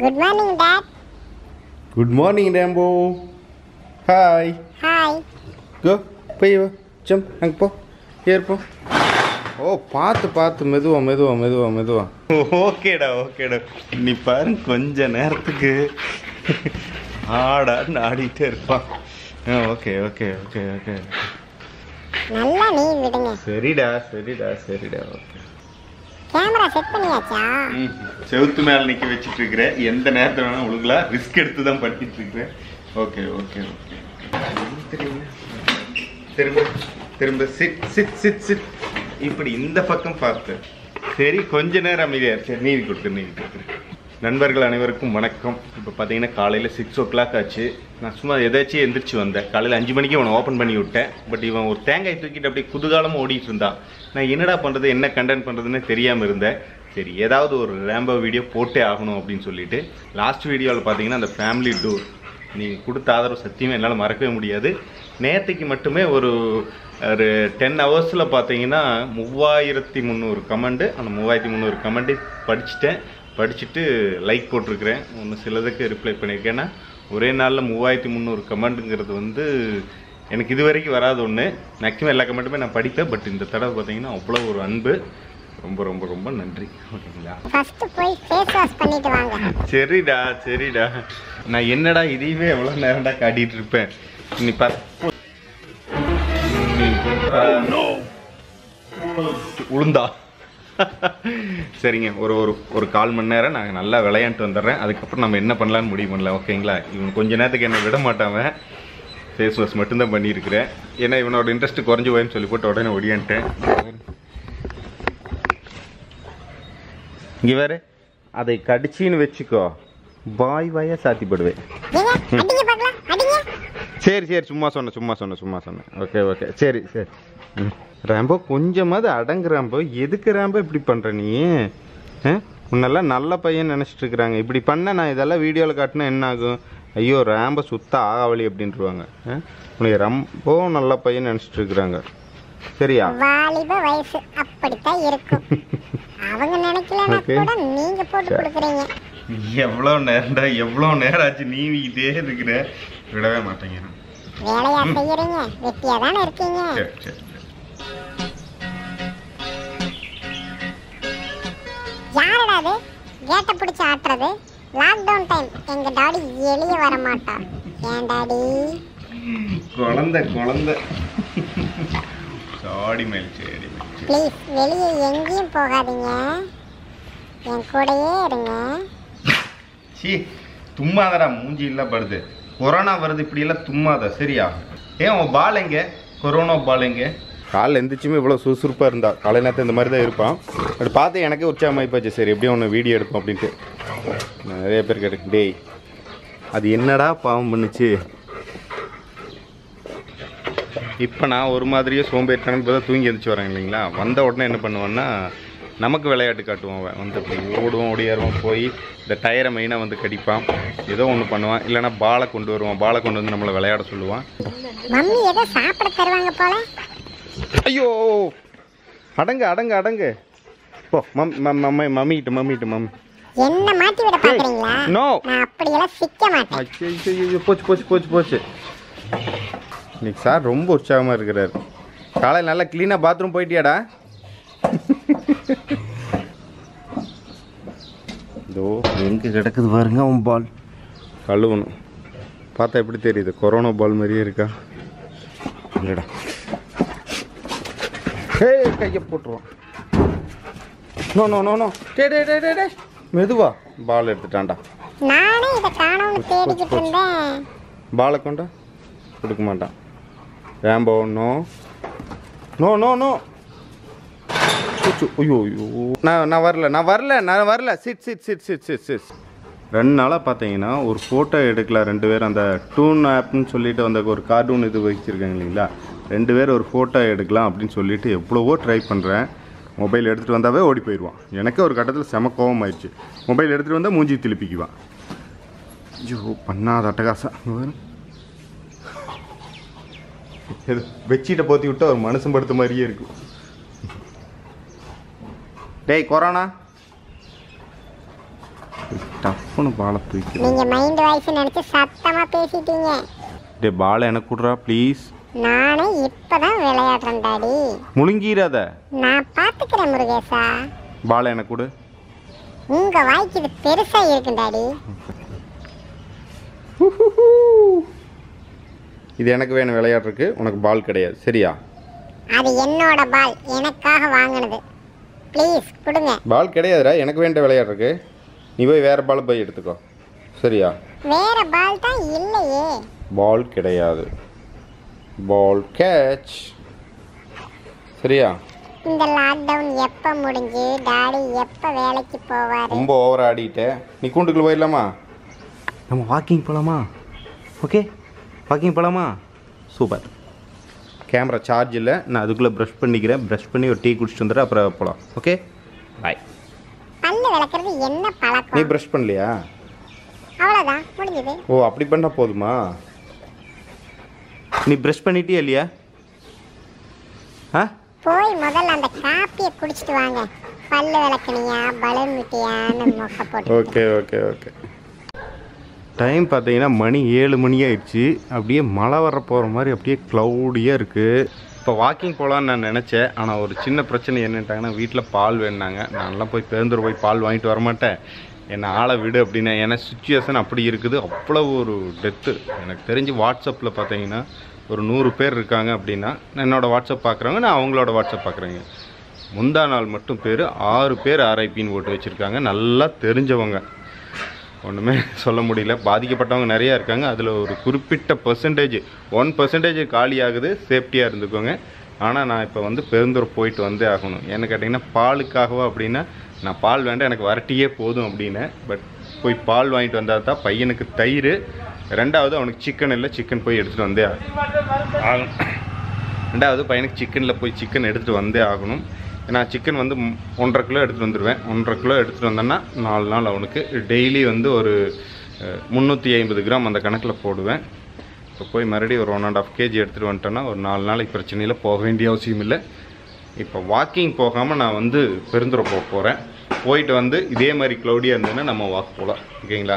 Good morning dad good morning Rambo hi hi go போய் வா ஜம் அங்கே போ ஏற்போ ஓ பார்த்து பார்த்து மெதுவா மெதுவா மெதுவா மெதுவா ஓகேடா ஓகேடா நீ பாரு கொஞ்ச நேரத்துக்கு ஆடான்னு ஆடிட்டே இருப்பான் ஆ ஓகே ஓகே ஓகே ஓகே நல்லா நீ விடுங்க சரிடா சரிடா சரிடா ஓகே கேமரா செட் பண்ணியாச்சா செவுத்து மேல நிக்க வச்சிட்டு இருக்கிறேன் எந்த நேரத்துல வேணா உழுகலாம் ரிஸ்க் எடுத்து தான் பண்ணிட்டு இருக்கிறேன் ஓகே ஓகே ஓகே திரும்ப திரும்ப சிட் சிட் சிட் சிட் இப்படி இந்த பக்கம் பார்த்து சரி கொஞ்ச நேரம் அமைதியா இரு. சரி நீதி கொடுத்துரு நீதி கொடுத்துரு நண்பர்கள் அனைவருக்கும் வணக்கம் இப்போ பார்த்தீங்கன்னா காலையில் சிக்ஸ் ஓ கிளாக் ஆச்சு நான் சும்மா எதாச்சும் எந்திரிச்சு வந்தேன் காலையில் அஞ்சு மணிக்கு இவனை ஓப்பன் பண்ணி விட்டேன் பட் இவன் ஒரு தேங்காய் தூக்கிட்டு அப்படியே குதூகாலமாக ஓடிட்டு இருந்தான் நான் என்னடா பண்ணுறது என்ன கண்டென்ட் பண்ணுறதுன்னு தெரியாமல் இருந்தேன் சரி ஏதாவது ஒரு ரேம்போ வீடியோ போட்டே ஆகணும் அப்படின்னு சொல்லிட்டு லாஸ்ட் வீடியோவில் பார்த்தீங்கன்னா அந்த ஃபேமிலி டூர் நீங்கள் கொடுத்த ஆதரவு சத்தியமாக என்னால் மறக்கவே முடியாது நேற்றுக்கு மட்டுமே ஒரு ஒரு டென் ஹவர்ஸில் பார்த்தீங்கன்னா மூவாயிரத்தி முந்நூறு கமெண்டு அந்த மூவாயிரத்தி முந்நூறு கமெண்ட்டு படிச்சுட்டேன் படிச்சுட்டு லைக் போட்டிருக்கிறேன் ஒன்று சிலதுக்கு ரிப்ளை பண்ணியிருக்கேன்னா ஒரே நாளில் மூவாயிரத்தி முந்நூறு கமெண்ட்டுங்கிறது வந்து எனக்கு இது வரைக்கும் வராது ஒன்று மேக்ஸிமம் எல்லா கமெண்ட்டுமே நான் படிப்பேன் பட் இந்த தடவை பார்த்தீங்கன்னா அவ்வளோ ஒரு அன்பு ரொம்ப ரொம்ப ரொம்ப நன்றி ஓகேங்களா ஃபர்ஸ்ட் போய் ஃபேஸ் வாஷ் பண்ணிட்டு வாங்க சரிடா சரிடா நான் என்னடா இதையவே எவ்வளோ நேரம்டா காட்டிட்டு இருப்பேன் நீ பார் நீ பார். உளுந்தா சரிங்க ஒரு ஒரு ஒரு கால் மணி நேரம் நாங்கள் நல்லா விளையாண்டு வந்துடுறேன் அதுக்கப்புறம் நம்ம என்ன பண்ணலான்னு முடிவு பண்ணலாம் ஓகேங்களா இவன் கொஞ்ச நேரத்துக்கு என்னை விட மாட்டாவன் ஃபேஸ் வாஷ் மட்டும்தான் பண்ணியிருக்கிறேன் ஏன்னா இவனோட இன்ட்ரெஸ்ட் குறைஞ்சு போயின்னு சொல்லி போட்டு உடனே ஒடியான்ட்டேன் இங்கே வேறு அதை கடிச்சின்னு வச்சுக்கோ வாய் வாயா சாத்தி போடுவேன் ஏங்க அடிங்க பார்க்கலாம் அடிங்க சரி சரி சும்மா சொன்னேன் சும்மா சொன்னேன் சும்மா சொன்னேன் ஓகே ஓகே சரி சரி ம். ராம்போ கொஞ்சமாவது அடங்கு ராம்போ எதுக்கு ராம்போ இப்படி பண்ணுற நீ ஆ? உன்னெல்லாம் நல்ல பையன் நினச்சிட்டு இருக்கிறாங்க இப்படி பண்ண நான் இதெல்லாம் வீடியோவில் காட்டினா என்ன ஆகும் ஐயோ ராம்ப சுத்த ஆகாவளி அப்படின்ட்டுருவாங்க ஆ? உன்னை ரொம்ப நல்ல பையன் நினச்சிட்டு இருக்கிறாங்க சரியா வாலிப வயசு அப்படித்தான் இருக்கும் அவங்க நினைக்கலன்னா Okay. கூட நீங்க போட்டு கொடுக்குறீங்க எவ்வளோ நேரம்டா எவ்வளோ நேரம் ஆச்சு நீவிக்கிட்டே இருக்கிற விடவே மாட்டேங்கிறேன் வேலையா செய்யறீங்க வெட்டியா தானே இருக்கீங்க சரி சரி யாரடா அது கேட்டை பிடிச்சு ஆட்டுறது லாக்டவுன் டைம் எங்க டாடி வெளியே வர மாட்டார் ஏன் டாடி குழந்தை குழந்தை சாடி மேல் செடி மேல் ப்ளீஸ் வெளியே எங்கேயும் போகாதீங்க என் கூடயே இருங்க சி தும்மாதடா மூஞ்சி இல்லை படுது கொரோனா வருது இப்படியெல்லாம் தும்மாத சரியா ஏன் உன் பால் எங்க கொரோனா பால் எங்க காலைல எந்திரிச்சுமே இவ்வளோ சுறுசுறுப்பாக இருந்தா காலை நேரத்தில் இந்த மாதிரி தான் இருப்பான் அது பார்த்து எனக்கே உற்சாகமாகி போச்சு சரி எப்படியும் ஒன்று வீடியோ எடுப்போம் அப்படின்ட்டு நிறைய பேர் கேட்டு டேய் அது என்னடா பாவம் பண்ணுச்சு இப்போ நான் ஒரு மாதிரியே சோம்பேறித்தனம் இப்போ தான் தூங்கி எழுந்துச்சு வரேன் இல்லைங்களா வந்த உடனே என்ன பண்ணுவேன்னா நமக்கு விளையாட்டு காட்டுவான் அவன் வந்து அப்படி ஓடுவான் ஓடியாருவான் போய் இந்த டயரை மெயினாக வந்து கடிப்பான் ஏதோ ஒன்று பண்ணுவான் இல்லைன்னா பாலை கொண்டு வருவான் பாலை கொண்டு வந்து நம்மளை விளையாட சொல்லுவான் மம்மி ஏதோ சாப்பிட தருவாங்க போல ஐயோ அடங்க அடங்க அடங்க போ மம் மம் மம்மி மம்மிகிட்ட மம்மிகிட்ட மம்மி என்ன மாட்டி விட பாக்குறீங்களா no. நான் அப்படியெல்லாம் சிக்க மாட்டேன் ஐயோ போச்சு போச்சு போச்சு போச்சு இன்னைக்கு சார் ரொம்ப உற்சாகமாக இருக்கிறார் காலையில் நல்லா க்ளீனாக பாத்ரூம் போயிட்டியாடா இதோ எங்கே கிடக்குது பாருங்க அவன் பால் கழுவணும் பார்த்தா எப்படி தெரியுது கொரோனா பால் மாதிரியே இருக்கா இல்லைடா ஏய் கையை போட்டுருவான் நோ நோ நோ நோ டே டே டே டே டே மெதுவா பால் எடுத்துட்டான்டா நானே இதை காணோம்னு தேடிக்கிட்டு இருந்தேன் பாலை கொண்டா கொடுக்க மாட்டான் Rambo no no no no ஐயோ ஐயோ நான் நான் வரல நான் வரல நான் வரல sit sit sit sit sit sit ரெண்டு நாளாக பார்த்தீங்கன்னா ஒரு ஃபோட்டோ எடுக்கலாம் ரெண்டு பேரும் அந்த டூன் ஆப்னு சொல்லிட்டு அந்த ஒரு கார்ட்டூன் இது வச்சிருக்காங்க இல்லைங்களா ரெண்டு பேரும் ஒரு ஃபோட்டோ எடுக்கலாம் அப்படின்னு சொல்லிட்டு எவ்வளவோ ட்ரை பண்ணுறேன் மொபைல் எடுத்துகிட்டு வந்தாவே ஓடி போயிடுவான் எனக்கே ஒரு கட்டத்தில் செம கோவம் ஆயிடுச்சு மொபைல் எடுத்துகிட்டு வந்தால் மூஞ்சி திருப்பிக்குவான் ஐயோ பண்ணாத அட்டகாசம் இங்க பாரு. இது பெட்ஷீட்டை போத்தி விட்டா ஒரு மனுஷன் படுத்த மாதிரியே இருக்கும் டேய் கொரோனா டஃப்னு பாலை தூக்கி நீங்க மைண்ட் வாய்ஸ் நினைச்சு சத்தமா பேசிட்டீங்க டே பாலை எனக்கு கொடுறா ப்ளீஸ் நானே இப்பதான் விளையாடுறேன் டாடி முழுங்கிடாத நான் பாத்துக்கிறேன் முருகேசா பாலை எனக்கு கொடு உங்க வாய்க்கு இது பெருசா இருக்கு டாடி இது எனக்கு வேணும் விளையாடுறதுக்கு உனக்கு பால் கிடையாது சரியா அது என்னோட பால் எனக்காக வாங்கினது ப்ளீஸ் கொடுங்க பால் கிடையாதுடா எனக்கு வேண்ட விளையாடுறதுக்கு நீ போய் வேறு பால் போய் எடுத்துக்கோ சரியா வேற பால் தான் இல்லையே பால் கிடையாது பால் கேட்ச் சரியா இந்த லாக்டவுன் எப்ப முடிஞ்சு டாடி எப்ப வேலைக்கு போவாரு ரொம்ப ஓவர் ஆடிட்ட நீ கூண்டுக்குள்ள போயிடலாமா நம்ம வாக்கிங் போகலாமா ஓகே வாக்கிங் போகலாமா சூப்பர் கேமரா சார்ஜ் இல்லை நான் அதுக்குள்ளே ப்ரஷ் பண்ணிக்கிறேன் ப்ரஷ் பண்ணி ஒரு டீ குடிச்சிட்டு வந்துடுறேன் அப்புறம் போகலாம் ஓகே பாய் பல்லு விளக்குறது என்ன நீ பழக்கம் ப்ரஷ் பண்ணலையா அவ்வளவுதான் முடிஞ்சது ஓ அப்படி பண்ணால் போதுமா நீ ப்ரஷ் பண்ணிட்டியா இல்லையா ஆ போய் முதல்ல அந்த காப்பியை குடிச்சிட்டு வாங்க பல்லு விளக்குனியா பலூன் விட்டியான்னு மொக்க போட்டு ஓகே ஓகே ஓகே டைம் பார்த்தீங்கன்னா மணி ஏழு மணி ஆயிடுச்சு அப்படியே மழை வர போகிற மாதிரி அப்படியே க்ளவுடியாக இருக்குது இப்போ வாக்கிங் போகலான்னு நான் நினச்சேன் ஆனால் ஒரு சின்ன பிரச்சனை என்னட்டாங்கன்னா வீட்டில் பால் வேணுனாங்க நான்லாம் போய் பேருந்தூர் போய் பால் வாங்கிட்டு வரமாட்டேன் என்னை ஆளை விடு அப்படின்னு ஏன்னா சுச்சுவேஷன் அப்படி இருக்குது அவ்வளோ ஒரு டெத்து எனக்கு தெரிஞ்சு வாட்ஸ்அப்பில் பார்த்தீங்கன்னா ஒரு நூறு பேர் இருக்காங்க அப்படின்னா என்னோட வாட்ஸ்அப் பார்க்குறவங்க நான் அவங்களோட வாட்ஸ்அப் பார்க்குறேங்க முந்தா நாள் மட்டும் பேர் ஆறு பேர் ஆர்ஐபின்னு போட்டு வச்சுருக்காங்க நல்லா தெரிஞ்சவங்க ஒன்றுமே சொல்ல முடியல பாதிக்கப்பட்டவங்க நிறையா இருக்காங்க அதில் ஒரு குறிப்பிட்ட பர்சன்டேஜ் ஒன் பர்சன்டேஜ் காலி ஆகுது சேஃப்டியாக இருந்துக்கோங்க ஆனால் நான் இப்போ வந்து பெருந்தூர் போயிட்டு வந்தே ஆகணும் என்ன கேட்டிங்கன்னா பாலுக்காகவா அப்படின்னா நான் பால் வேண்டாம் எனக்கு வரட்டியே போதும் அப்படின்னு பட் போய் பால் வாங்கிட்டு வந்தால் தான் பையனுக்கு தயிர் ரெண்டாவது அவனுக்கு சிக்கன் இல்லை சிக்கன் போய் எடுத்துகிட்டு வந்தே ஆகணும் ரெண்டாவது பையனுக்கு சிக்கனில் போய் சிக்கன் எடுத்துகிட்டு வந்தே ஆகணும் ஏன்னா சிக்கன் வந்து ம்- ஒன்றரை கிலோ எடுத்துகிட்டு வந்துடுவேன் ஒன்றரை கிலோ எடுத்துகிட்டு வந்தேன்னா நாலு நாள் அவனுக்கு டெய்லி வந்து ஒரு முந்நூற்றி ஐம்பது கிராம் அந்த கணக்கில் போடுவேன் இப்போ போய் மறுபடியும் ஒரு ஒன் அண்ட் ஆஃப் கேஜி எடுத்துகிட்டு வந்துட்டேன்னா ஒரு நாலு நாளைக்கு பிரச்சனையில் போக வேண்டிய அவசியம் இல்லை இப்போ வாக்கிங் போகாமல் நான் வந்து பெருந்துறை போக போகிறேன் போயிட்டு வந்து இதே மாதிரி க்ளௌடியாக இருந்ததுன்னா நம்ம வாக் போகலாம் ஓகேங்களா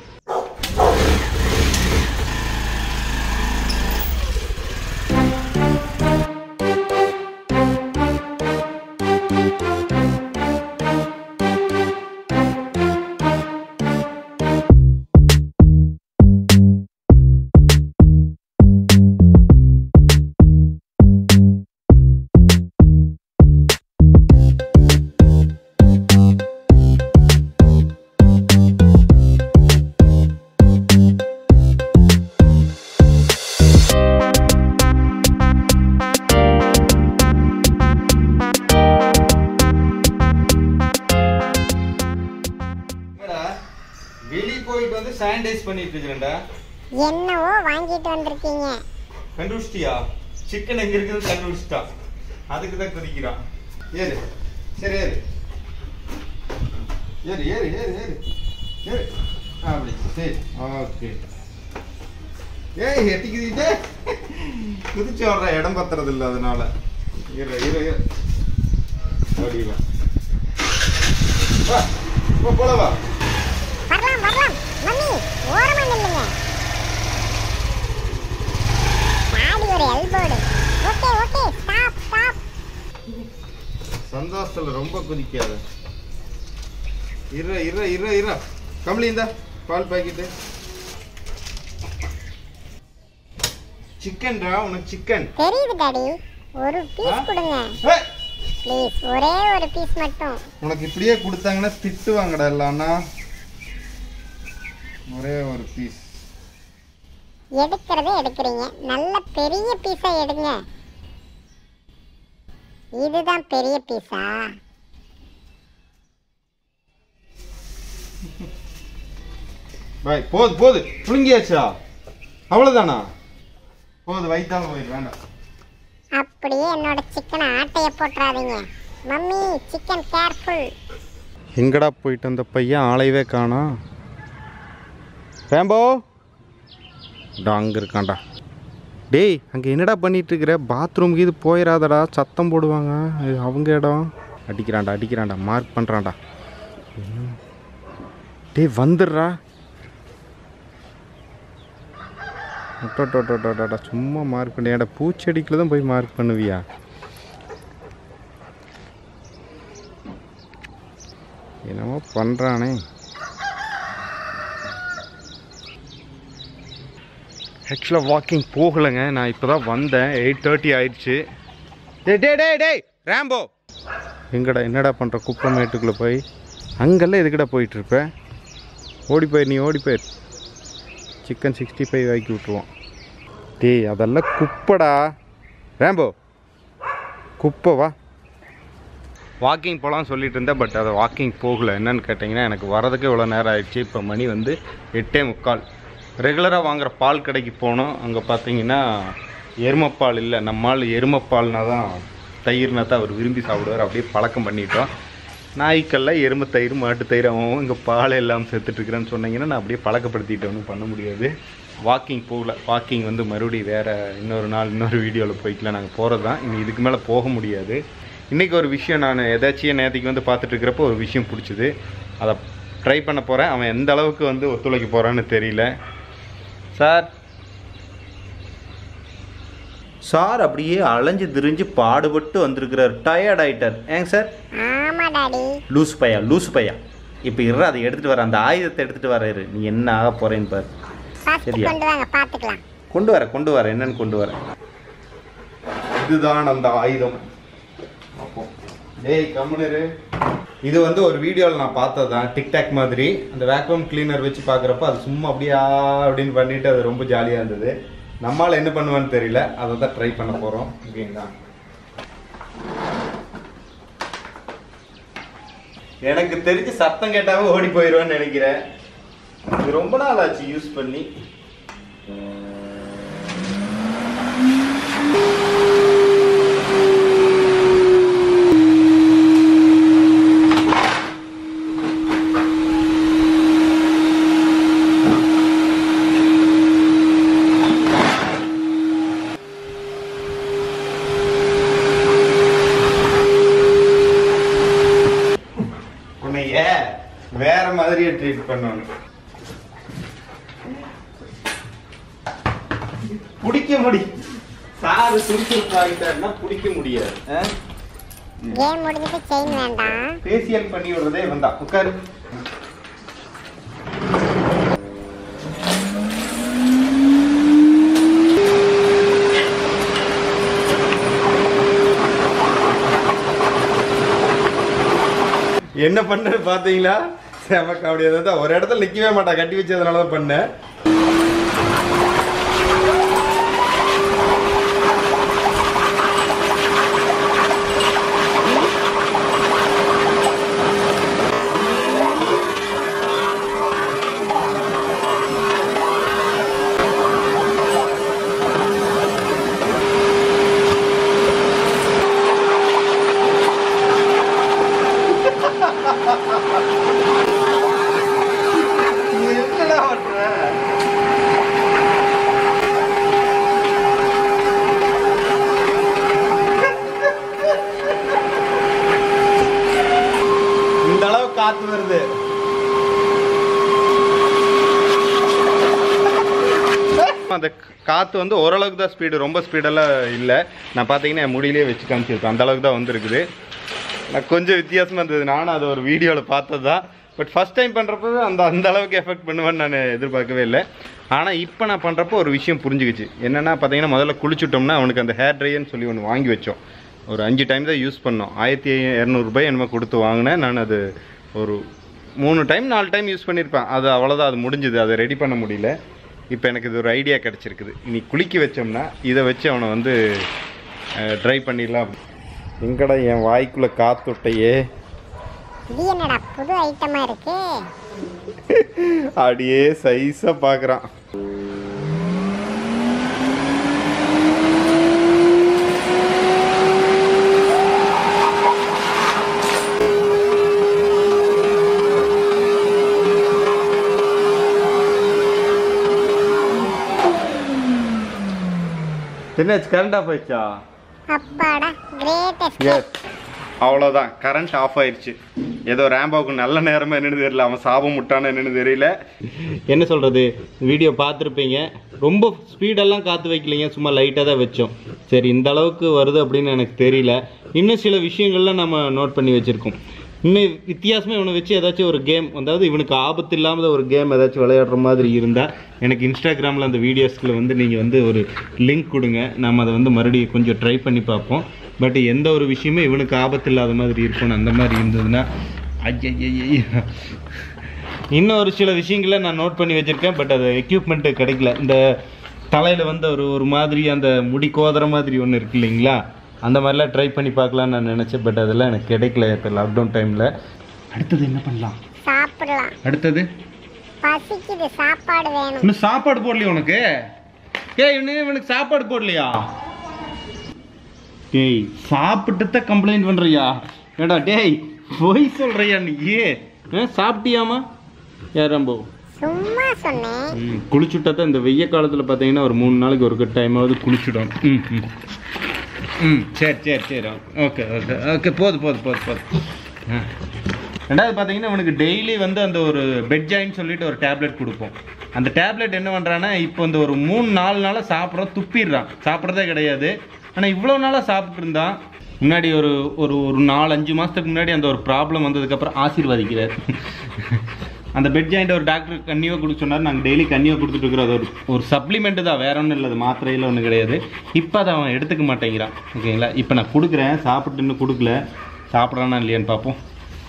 வெளியே போயிட்டு வந்து சானிடைஸ் பண்ணிட்டு இருக்கிறேன்டா என்னவோ வாங்கிட்டு வந்திருக்கீங்க கண்டுபிடிச்சிட்டியா சிக்கன் எங்க இருக்குது கண்டுபிடிச்சிட்டா அதுக்கு தான் குதிக்கிறான் ஏறு சரி ஏறு ஏறு ஏறு ஏறு ஏறு ஏறு ஆ, அப்படி சரி ஓகே ஏய் எட்டிக்குதீட்டே குதிச்சு வர்ற இடம் பத்துறது இல்லை அதனால இரு இரு இரு அப்படி வா வா போ, போல வா வரலாம் வரலாம் மம்மி ஓரமா நில்லுங்க டாடி ஒரு எல்போடு ஓகே ஓகே ஸ்டாப் ஸ்டாப் சந்தோஷத்துல ரொம்ப குதிக்காத இரு இரு இரு இரு கமலி இந்த பால் பாக்கெட்டு சிக்கன்டா உனக்கு சிக்கன் தெரியுது டாடி ஒரு பீஸ் கொடுங்க ப்ளீஸ் ஒரே ஒரு பீஸ் மட்டும் உனக்கு இப்படியே கொடுத்தாங்கன்னா திட்டுவாங்கடா இல்லைன்னா ஒரே ஒரு பீஸ் எடுக்கிறதே எடுக்கிறீங்க நல்ல பெரிய பீஸா எடுங்க இதுதான் பெரிய பீஸா பாய் போது போது புழுங்கியாச்சா அவ்வளோதானா போது வயிற்றாலும் போயிடு வேண்டாம் அப்படியே என்னோட சிக்கனை ஆட்டைய போட்டுறாதீங்க மம்மி சிக்கன் கேர்ஃபுல் எங்கடா போயிட்டு அந்த பையன் ஆளையவே காணோம் ரேம்போ டா அங்கே இருக்கான்டா டேய் அங்கே என்னடா பண்ணிட்டு இருக்கிற பாத்ரூமுக்கு இது போயிடாதடா சத்தம் போடுவாங்க இது அவங்க இடம் அடிக்கிறான்டா அடிக்கிறான்டா மார்க் பண்ணுறான்டா டேய் வந்துடுறா அட்டோட்டோட்டோட்டோட்டா சும்மா மார்க் பண்ணி ஏடா பூச்செடிக்குள்ள தான் போய் மார்க் பண்ணுவியா என்னமோ பண்ணுறானே ஆக்சுவலாக வாக்கிங் போகலைங்க நான் இப்போ தான் வந்தேன் எயிட் தேர்ட்டி ஆயிடுச்சு டேய் டேய் டேய் டேய் ரேம்போ எங்கடா என்னடா பண்ணுற குப்பை மேட்டுக்குள்ளே போய் அங்கெல்லாம் எதுக்குடா போயிட்டுருப்ப ஓடி போயிரு நீ ஓடி போயிரு சிக்கன் சிக்ஸ்டி ஃபைவ் ஆக்கி விட்ருவோம் டேய் அதெல்லாம் குப்பைடா ரேம்போ குப்பை வா வாக்கிங் போகலான்னு சொல்லிட்டு இருந்தேன் பட் அதை வாக்கிங் போகல என்னன்னு கேட்டிங்கன்னா எனக்கு வரதுக்கு இவ்வளோ நேரம் ஆயிடுச்சு இப்போ மணி வந்து எட்டே முக்கால் ரெகுலராக வாங்குற பால் கடைக்கு போனோம் அங்கே பார்த்தீங்கன்னா எருமைப்பால் இல்லை நம்மால் எருமைப்பால்னா தான் தயிர்னா தான் அவர் விரும்பி சாப்பிடுவார் அப்படியே பழக்கம் பண்ணிட்டோம் நாய்க்கல்ல எருமை தயிர் மாட்டு தயிர் அவன் இங்கே பால் எல்லாம் செத்துட்ருக்குறேன்னு சொன்னீங்கன்னா நான் அப்படியே பழக்கப்படுத்திட்டு ஒன்றும் பண்ண முடியாது வாக்கிங் போகல வாக்கிங் வந்து மறுபடியும் வேறு இன்னொரு நாள் இன்னொரு வீடியோவில் போய்க்கலாம் நாங்கள் போகிறது தான் இனி இதுக்கு மேலே போக முடியாது இன்றைக்கி ஒரு விஷயம் நான் எதாச்சியும் நேற்றுக்கு வந்து பார்த்துட்டு இருக்கிறப்போ ஒரு விஷயம் பிடிச்சிது அதை ட்ரை பண்ண போகிறேன் அவன் எந்த அளவுக்கு வந்து ஒத்துழைக்க போகிறான்னு தெரியல சார் சார் அப்படியே அலைஞ்சு திரிஞ்சு பாடுபட்டு வந்திருக்கிறார் டயர்ட் ஆயிட்டார் ஏங்க சார் ஆமா டாடி லூஸ் பையா லூஸ் பையா இப்போ இரு அதை எடுத்துகிட்டு வர அந்த ஆயுதத்தை எடுத்துகிட்டு வராரு நீ என்ன ஆக போகிறேன்னு பாரு ஃபர்ஸ்ட் சரியா? கொண்டு வாங்க பாத்துக்கலாம் கொண்டு வர கொண்டு வர என்னன்னு கொண்டு வர இதுதான் அந்த ஆயுதம் டேய் கம்முனரு இது வந்து ஒரு வீடியோவில் நான் பார்த்தது தான் டிக்டாக் மாதிரி அந்த வேக்யூம் கிளீனர் வச்சு பார்க்குறப்ப அது சும்மா அப்படியே ஆ அப்படின்னு பண்ணிட்டு அது ரொம்ப ஜாலியாக இருந்தது நம்மால் என்ன பண்ணுவான்னு தெரியல அதை தான் ட்ரை பண்ண போகிறோம் ஓகேங்களா எனக்கு தெரிஞ்சு சத்தம் கேட்டாவே ஓடி போயிடுவேன்னு நினைக்கிறேன் இது ரொம்ப நாள் ஆச்சு யூஸ் பண்ணி உன்னைய வேற மாதிரியே ட்ரீட் பண்ணணும் பிடிக்க முடியும் சாரு சுறுசுறுப்பாகிட்டாருன்னா பிடிக்க முடியாது ஆ? கேம் முடிஞ்சிட்டு செயின் வேண்டாம் ஃபேசியல் பண்ணி விடுறதே வந்தா உட்காரு என்ன பண்ணது பாத்தீங்களா செம காமெடியா தான் ஒரு இடத்துல நிக்கவே மாட்டா கட்டி வச்சதுனால தான் பண்ணேன் என்னடா பண்ற இந்த அளவு காத்து வருது அந்த காற்று வந்து ஓரளவுக்கு தான் ஸ்பீடு ரொம்ப ஸ்பீடெல்லாம் இல்லை நான் பார்த்தீங்கன்னா என் முடியிலே வச்சு காமிச்சிருப்பேன் அந்த அளவுக்கு தான் வந்திருக்குது நான் கொஞ்சம் வித்தியாசமாக இருந்தது நானும் அதை ஒரு வீடியோவில் பார்த்தது தான் பட் ஃபஸ்ட் டைம் பண்ணுறப்போ அந்த அந்த அளவுக்கு எஃபெக்ட் பண்ணுவேன்னு நான் எதிர்பார்க்கவே இல்லை ஆனால் இப்போ நான் பண்ணுறப்போ ஒரு விஷயம் புரிஞ்சுக்கிச்சு என்னென்னா பார்த்தீங்கன்னா முதல்ல குளிச்சுட்டோம்னா அவனுக்கு அந்த ஹேர் ட்ரையர்னு சொல்லி ஒன்று வாங்கி வச்சோம் ஒரு அஞ்சு டைம் தான் யூஸ் பண்ணோம் ஆயிரத்தி இரநூறுபாய் என்னமோ கொடுத்து வாங்கினேன் நான் அது ஒரு மூணு டைம் நாலு டைம் யூஸ் பண்ணியிருப்பேன் அது அவ்வளோதான் அது முடிஞ்சுது அதை ரெடி பண்ண முடியல இப்போ எனக்கு இது ஒரு ஐடியா கிடச்சிருக்குது இனி குளிக்க வச்சோம்னா இதை வச்சு அவனை வந்து ட்ரை பண்ணிடலாம் எங்கடா என் வாய்க்குள்ளே காத்துட்டையே இது என்னடா புது ஐட்டமா இருக்கு அப்படியே சைஸாக பார்க்குறான் என்னாச்சு கரண்டா போயிடுச்சா அப்பாடா கிரேட்டஸ்ட் எஸ் அவ்வளோதான் கரண்ட் ஆஃப் ஆயிடுச்சு ஏதோ ரேம்போவுக்கு நல்ல நேரமா என்னன்னு தெரியல அவன் சாபம் முட்டான்னு என்னன்னு தெரியல என்ன சொல்கிறது வீடியோ பார்த்துருப்பீங்க ரொம்ப ஸ்பீடெல்லாம் காற்று வைக்கலைங்க சும்மா லைட்டாக தான் வச்சோம் சரி இந்த அளவுக்கு வருது அப்படின்னு எனக்கு தெரியல இன்னும் சில விஷயங்கள்லாம் நம்ம நோட் பண்ணி வச்சுருக்கோம் இன்னும் வித்தியாசமாக இவனை வச்சு ஏதாச்சும் ஒரு கேம் அதாவது இவனுக்கு ஆபத்து இல்லாமல் ஒரு கேம் ஏதாச்சும் விளையாடுற மாதிரி இருந்தால் எனக்கு இன்ஸ்டாகிராமில் அந்த வீடியோஸ்கில் வந்து நீங்கள் வந்து ஒரு லிங்க் கொடுங்க நம்ம அதை வந்து மறுபடியும் கொஞ்சம் ட்ரை பண்ணி பார்ப்போம் பட் எந்த ஒரு விஷயமே இவனுக்கு ஆபத்து இல்லாத மாதிரி இருக்கணும் அந்த மாதிரி இருந்ததுன்னா ஐய இன்னும் ஒரு சில விஷயங்களை நான் நோட் பண்ணி வச்சுருக்கேன் பட் அது எக்யூப்மெண்ட்டு கிடைக்கல இந்த தலையில் வந்து ஒரு ஒரு மாதிரி அந்த முடி கோதுற மாதிரி ஒன்று இருக்கு இல்லைங்களா அந்த மாதிரிலாம் ட்ரை பண்ணி பார்க்கலான்னு நான் நினச்சேன் பட் அதெல்லாம் எனக்கு கிடைக்கல இப்போ லாக்டவுன் டைமில் அடுத்தது என்ன பண்ணலாம் சாப்பிடலாம் அடுத்தது பசிக்குது சாப்பாடு வேணும் இன்னும் சாப்பாடு போடலையா உனக்கு ஏய் இன்னும் இவனுக்கு சாப்பாடு போடலையா டேய் சாப்பிட்டு தான் கம்ப்ளைண்ட் பண்ணுறியா ஏடா டேய் பொய் சொல்கிறியா நீ ஆ, சாப்பிட்டியாமா ஏறம்போ சும்மா சொன்னேன் ம் குளிச்சுட்டா தான் இந்த வெய்ய காலத்தில் பார்த்தீங்கன்னா ஒரு மூணு நாளைக்கு ஒரு டைமாவது குளிச்சுடும் ம் ம் ம் சரி சரி சரி ஓகே ஓகே ஓகே போதும் போதும் போதும் போதும் ஆ. ரெண்டாவது பார்த்தீங்கன்னா அவனுக்கு டெய்லி வந்து அந்த ஒரு பெட் ஜாயின் சொல்லிட்டு ஒரு டேப்லெட் கொடுப்போம் அந்த டேப்லெட் என்ன பண்ணுறான்னா இப்போ இந்த ஒரு மூணு நாலு நாளாக சாப்பிட்றோம் துப்பிடுறான் சாப்பிட்றதே கிடையாது ஆனால் இவ்வளோ நாளாக சாப்பிட்டு இருந்தான் முன்னாடி ஒரு ஒரு ஒரு நாலு அஞ்சு மாதத்துக்கு முன்னாடி அந்த ஒரு ப்ராப்ளம் வந்ததுக்கப்புறம் ஆசீர்வதிக்கிறார் அந்த பெட் ஜாயிண்ட் ஒரு டாக்டர் கன்னியாக கொடுக்க சொன்னார் நாங்கள் டெய்லி கன்னியாக கொடுத்துட்டு இருக்கிறோம் அது ஒரு ஒரு சப்ளிமெண்ட் தான் வேற ஒன்றும் இல்லை அது மாத்திரையில் ஒன்றும் கிடையாது இப்போ அதை அவன் எடுத்துக்க மாட்டேங்கிறான் ஓகேங்களா இப்போ நான் கொடுக்குறேன் சாப்பிட்டு இன்னும் கொடுக்கல சாப்பிட்றானா இல்லையான்னு பார்ப்போம்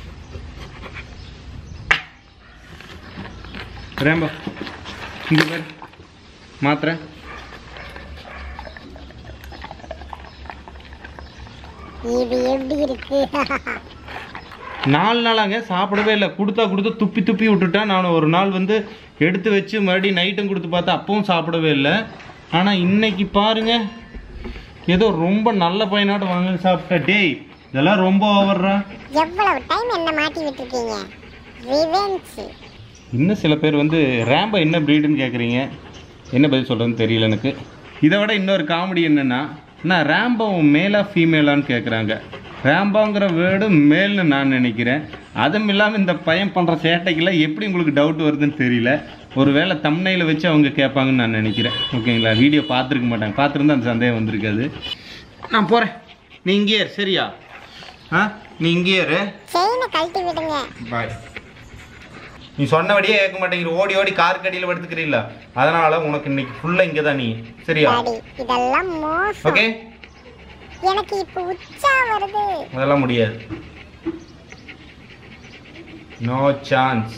ரேம்போ இங்கே பாரு மாத்திரை இது எப்படி இருக்கு நாலு நாளாங்க சாப்பிடவே இல்லை கொடுத்தா கொடுத்து துப்பி துப்பி விட்டுட்டேன் நான் ஒரு நாள் வந்து எடுத்து வச்சு மறுபடியும் நைட்டும் கொடுத்து பார்த்தா அப்பவும் சாப்பிடவே இல்லை ஆனால் இன்னைக்கு பாருங்க ஏதோ ரொம்ப நல்ல பையனாட்டம் வாங்கி சாப்பிட்டா டேய் இதெல்லாம் ரொம்ப ஓவர்றா எவ்வளவு டைம் என்ன மாட்டி விட்டுருக்கீங்க ரிவெஞ்ச் இன்னும் சில பேர் வந்து ரேம்போ என்ன ப்ரீடுன்னு கேட்குறீங்க என்ன பதில் சொல்கிறதுன்னு தெரியல எனக்கு இதை விட இன்னொரு காமெடி என்னென்னா நான் ரேம்போ மேலா ஃபீமேலான்னு கேட்குறாங்க ரேம்போங்கிற வேர்டு மேல்னு நான் நினைக்கிறேன் அதுவும் இல்லாமல் இந்த பையன் பண்ணுற சேட்டைக்கெல்லாம் எப்படி உங்களுக்கு டவுட் வருதுன்னு தெரியல ஒருவேளை தம்னையில் வச்சு அவங்க கேட்பாங்கன்னு நான் நினைக்கிறேன் ஓகேங்களா வீடியோ பார்த்துருக்க மாட்டாங்க பார்த்துருந்தா அந்த சந்தேகம் வந்திருக்காது நான் போகிறேன் நீ இங்கேயே இரு, சரியா ஆ நீ இங்கேயே இரு செயினை கழட்டி விடுங்க பாய் நீ சொன்னபடியே கேட்க மாட்டேங்கிற ஓடி ஓடி கார் கடியில் படுத்துக்கிறீல்ல அதனால உனக்கு இன்னைக்கு ஃபுல்லாக இங்கே தான் நீ சரியா டாடி இதெல்லாம் மோசம் ஓகே எனக்கு இப்ப உச்சா வருது அதெல்லாம் முடியாது நோ சான்ஸ்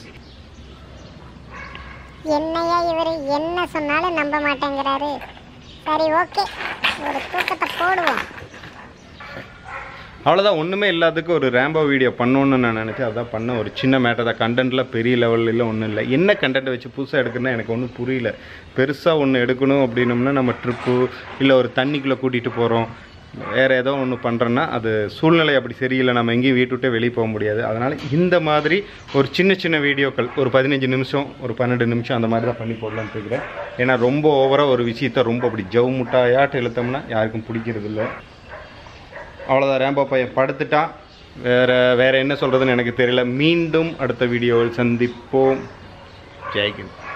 என்னையா இவரு என்ன சொன்னாலும் நம்ப மாட்டேங்கிறாரு சரி ஓகே ஒரு தூக்கத்தை போடுவோம் அவ்வளோதான் ஒன்றுமே இல்லாததுக்கு ஒரு ரேம்போ வீடியோ பண்ணணும்னு நான் நினச்சேன் அதான் பண்ண ஒரு சின்ன மேட்டர் தான் கண்டென்ட்லாம் பெரிய லெவலில் ஒன்றும் இல்லை என்ன கண்டென்ட் வச்சு புதுசாக எடுக்கணும்னா எனக்கு ஒன்றும் புரியல பெருசாக ஒன்று எடுக்கணும் அப்படின்னம்னா நம்ம ட்ரிப்பு இல்லை ஒரு தண்ணிக்குள்ளே கூட்டிகிட்டு போகிறோம் வேறு ஏதோ ஒன்று பண்ணுறோன்னா அது சூழ்நிலை அப்படி சரியில்லை நம்ம எங்கேயும் வீட்டு விட்டே வெளியே போக முடியாது அதனால் இந்த மாதிரி ஒரு சின்ன சின்ன வீடியோக்கள் ஒரு பதினஞ்சு நிமிஷம் ஒரு பன்னெண்டு நிமிஷம் அந்த மாதிரி தான் பண்ணி போடலான்னு இருக்கிறேன் ஏன்னா ரொம்ப ஓவராக ஒரு விஷயத்த ரொம்ப அப்படி ஜவு முட்டாயாட்டு இழுத்தோம்னா யாருக்கும் பிடிக்கிறது இல்லை அவ்வளோதான் ரேம்போ பையன் படுத்துட்டான் வேற வேற என்ன சொல்கிறதுன்னு எனக்கு தெரியல மீண்டும் அடுத்த வீடியோவில் சந்திப்போம் ஜெய்கின்